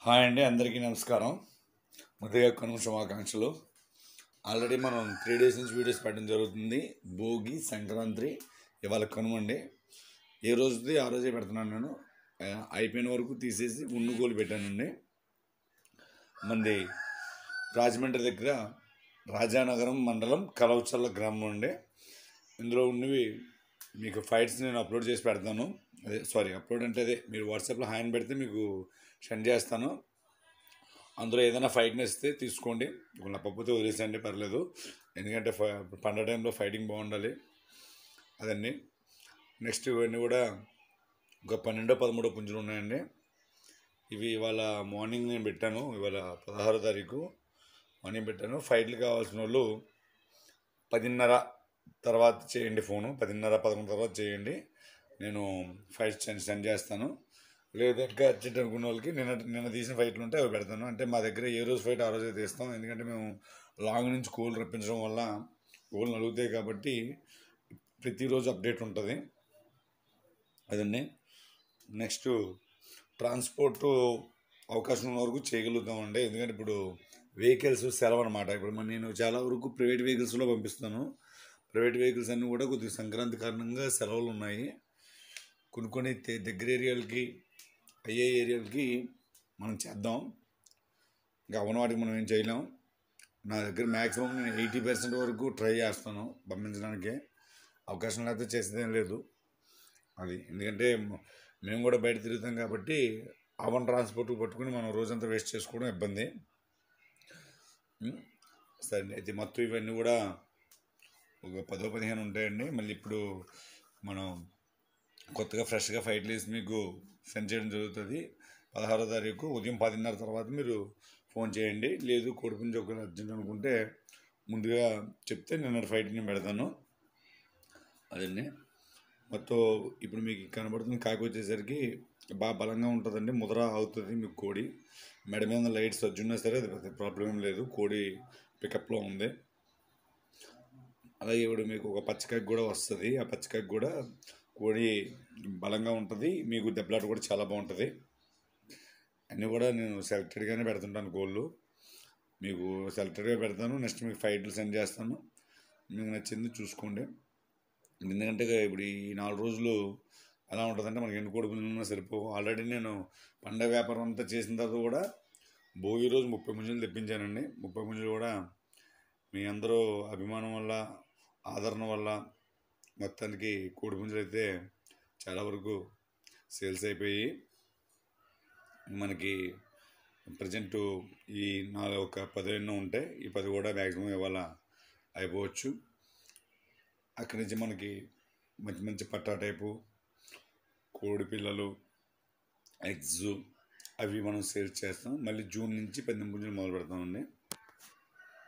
Hi అండి అందరికీ నమస్కారం ముందుగా కనుమ శుభాకాంక్షలు ఆల్రెడీ మనం త్రీ డేస్ నుంచి వీడియోస్ పెట్టడం జరుగుతుంది భోగి సంక్రాంతి ఇవాళ కనుమండి ఏ రోజుది ఆ రోజే పెడుతున్నాను నేను ఆ, అయిపోయిన వరకు తీసేసి ఉన్నుగోలు పెట్టానండి మంది రాజమండ్రి దగ్గర రాజానగరం మండలం కలవచల్ల గ్రామం అండి ఇందులో ఉన్నవి మీకు ఫైట్స్ నేను అప్లోడ్ చేసి పెడతాను అదే సారీ అప్లోడ్ అంటే అదే మీరు వాట్సాప్లో హాయ్ అని పెడితే మీకు సెండ్ చేస్తాను అందులో ఏదైనా ఫైట్ ఇస్తే తీసుకోండి ఇప్పుడు నప్పకపోతే వదిలేసండి పర్లేదు ఎందుకంటే ఫ- పండగ టైంలో ఫైటింగ్ బాగుండాలి అదండి నెక్స్ట్ ఇవన్నీ కూడా ఒక పన్నెండో పదమూడో పుంజులు ఉన్నాయండి ఇవి ఇవాళ మార్నింగ్ నేను పెట్టాను ఇవాళ పదహారో తారీఖు మార్నింగ్ పెట్టాను ఫైట్లు కావాల్సిన వాళ్ళు పదిన్నర తర్వాత చేయండి ఫోను పదిన్నర పదకొండు తర్వాత చేయండి నేను ఫైట్ సెండ్ సెండ్ చేస్తాను లేదు ఇంకా అర్జెంట్ అనుకున్న వాళ్ళకి నిన్న నిన్న తీసిన ఫైట్లు ఉంటే అవి పెడతాను అంటే మా దగ్గర ఏ రోజు ఫైట్ ఆ రోజే తీస్తాం ఎందుకంటే మేము లాంగ్ నుంచి కోళ్ళు రప్పించడం వల్ల కోళ్ళు నలుగుతాయి కాబట్టి ప్రతిరోజు అప్డేట్ ఉంటుంది అదండి నెక్స్ట్ ట్రాన్స్పోర్ట్ అవకాశం ఉన్న వరకు చేయగలుగుతామండి ఎందుకంటే ఇప్పుడు వెహికల్స్ సెలవు అనమాట ఇప్పుడు మరి నేను చాలా వరకు ప్రైవేట్ వెహికల్స్లో పంపిస్తాను ప్రైవేట్ వెహికల్స్ అన్నీ కూడా కొద్దిగా సంక్రాంతి కారణంగా సెలవులు ఉన్నాయి కొన్ని కొన్ని తె- దగ్గర ఏరియాలకి అయ్యే ఏరియాలకి మనం చేద్దాం ఇంకా అవన వాటికి మనం ఏం చేయలేం నా దగ్గర మ్యాక్సిమం నేను ఎయిటీ పర్సెంట్ వరకు ట్రై చేస్తాను పంపించడానికి అవకాశం లేకపోతే చేసేదేం లేదు అది ఎందుకంటే మ- మేము కూడా బయట తిరుగుతాం కాబట్టి అవన్ ట్రాన్స్పోర్ట్ పట్టుకుని మనం రోజంతా వేస్ట్ చేసుకోవడం ఇబ్బంది ఉం? సరే అయితే మొత్తం ఇవన్నీ కూడా ఒక పదో పదిహేను ఉంటాయండి మళ్ళీ ఇప్పుడు మనం కొత్తగా ఫ్రెష్గా ఫైట్ వేసి మీకు సెండ్ చేయడం జరుగుతుంది పదహారో తారీఖు ఉదయం పదిన్నర తర్వాత మీరు ఫోన్ చేయండి లేదు కోడిపుంజి ఒకవేళ అర్జెంట్ అనుకుంటే ముందుగా చెప్తే నిన్న ఫైట్ నేను పెడతాను అదండి మొత్తం ఇప్పుడు మీకు కనబడుతుంది కాకి వచ్చేసరికి బాగా బలంగా ఉంటుందండి ముద్ర అవుతుంది మీకు కోడి మెడ మీద లైట్స్ వచ్చున్నా సరే అది పెద్ద ప్రాబ్లం ఏం లేదు కోడి పికప్లో ఉంది అలాగే ఇప్పుడు మీకు ఒక పచ్చకాకి కూడా వస్తుంది ఆ పచ్చకాకి కూడా కోడి బలంగా ఉంటుంది మీకు దెబ్బలాట కూడా చాలా బాగుంటుంది అన్నీ కూడా నేను సెలెక్టెడ్గానే పెడుతుంటాను గోళ్ళు మీకు సెలెక్టెడ్గా పెడతాను నెక్స్ట్ మీకు ఫైట్లు సెండ్ చేస్తాను మీకు నచ్చింది చూసుకోండి ఎందుకంటే ఇప్పుడు ఈ నాలుగు రోజులు ఎలా ఉంటుందంటే మనకి ఎన్ని కోడి పుంజులు ఉన్నా సరిపోవు ఆల్రెడీ నేను పండగ వ్యాపారం అంతా చేసిన తర్వాత కూడా భోగి రోజు ముప్పై పుంజులు తెప్పించానండి ముప్పై పుంజులు కూడా మీ అందరూ అభిమానం వల్ల ఆదరణ వల్ల మొత్తానికి కోడి పుంజులు అయితే చాలా వరకు సేల్స్ అయిపోయి మనకి ప్రజెంట్ ఈ నాలుగు ఒక పది ఎన్నో ఉంటాయి ఈ పది కూడా మ్యాక్సిమం ఇవాళ అయిపోవచ్చు అక్కడి నుంచి మనకి మంచి మంచి పట్టా టైపు కోడి పిల్లలు ఎగ్స్ అవి మనం సేల్స్ చేస్తాం మళ్ళీ జూన్ నుంచి పెద్ద పుంజులు మొదలు పెడతామండి